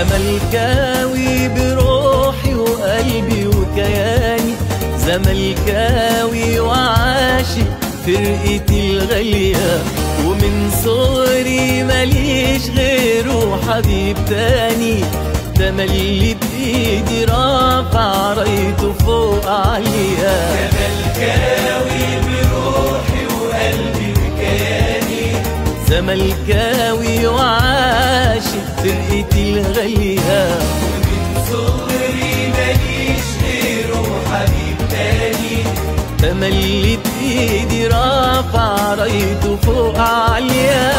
زملكاوي بروحي وقلبي وكياني زملكاوي وعاشق فرقتي الغالية ومن صغري ماليش غيره حبيب تاني تملي بإيدي رافع رايته فوق عليا زملكاوي بروحي وقلبي وكياني زملكاوي وعاشق فرقتي الغالية ومن صغري ماليش غيره حبيب تاني تملي بإيدي رافع رايته فوق عليا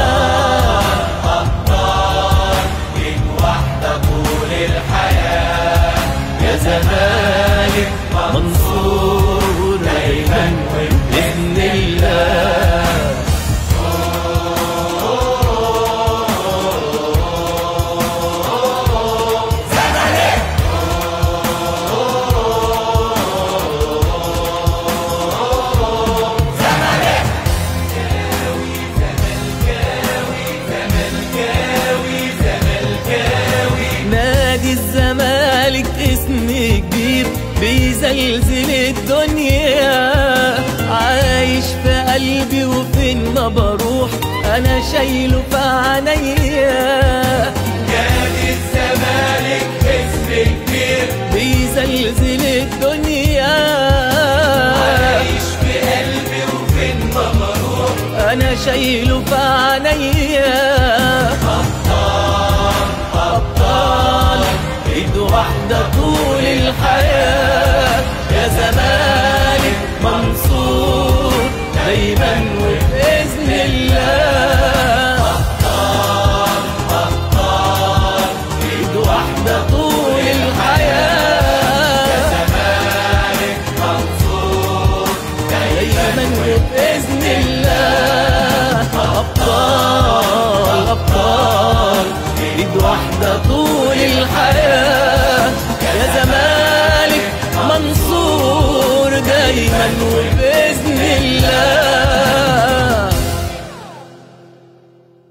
من وحدة طول الحياة يا زمالك منصور دايما بإذن الله نادي الزمالك اسم كبير بيزلزل الدنيا عايش في قلبي وفين ما بروح انا شايله في عينيا نادي الزمالك اسم كبير بيزلزل الدنيا عايش في قلبي وفين ما بروح انا شايله في عينيا